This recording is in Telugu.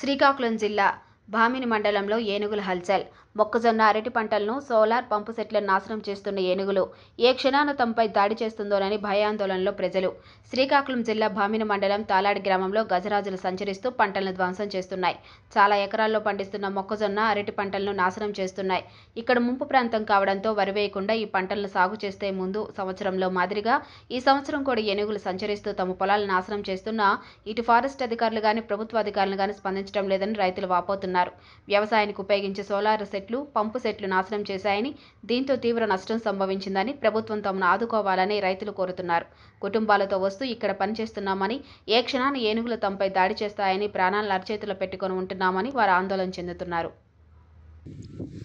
శ్రీకాకుళం జిల్లా భామిని మండలంలో ఏనుగుల హల్చల్ మొక్కజొన్న అరటి పంటలను సోలార్ పంపు సెట్లను నాశనం చేస్తున్న ఏనుగులు ఏ క్షణాన తమపై దాడి చేస్తుందోనని భయాందోళనలో ప్రజలు శ్రీకాకుళం జిల్లా భామిని మండలం తాలాడి గ్రామంలో గజరాజులు సంచరిస్తూ పంటలను ధ్వంసం చేస్తున్నాయి చాలా ఎకరాల్లో పండిస్తున్న మొక్కజొన్న అరటి పంటలను నాశనం చేస్తున్నాయి ఇక్కడ ముంపు ప్రాంతం కావడంతో వరి వేయకుండా ఈ పంటలను సాగు చేస్తే ముందు సంవత్సరంలో మాదిరిగా ఈ సంవత్సరం కూడా ఏనుగులు సంచరిస్తూ తమ పొలాలను నాశనం చేస్తున్నా ఇటు ఫారెస్ట్ అధికారులు కానీ ప్రభుత్వ అధికారులు కానీ స్పందించడం లేదని రైతులు వాపోతున్నారు వ్యవసాయానికి ఉపయోగించే సోలార్ సెట్లు పంపు సెట్లు నాశనం చేశాయని దీంతో తీవ్ర నష్టం సంభవించిందని ప్రభుత్వం తమను ఆదుకోవాలని రైతులు కోరుతున్నారు కుటుంబాలతో వస్తూ ఇక్కడ పనిచేస్తున్నామని ఏ క్షణాన్ని ఏనుగులు తమపై దాడి చేస్తాయని ప్రాణాలను అరచేతిలో పెట్టుకొని ఉంటున్నామని వారు ఆందోళన చెందుతున్నారు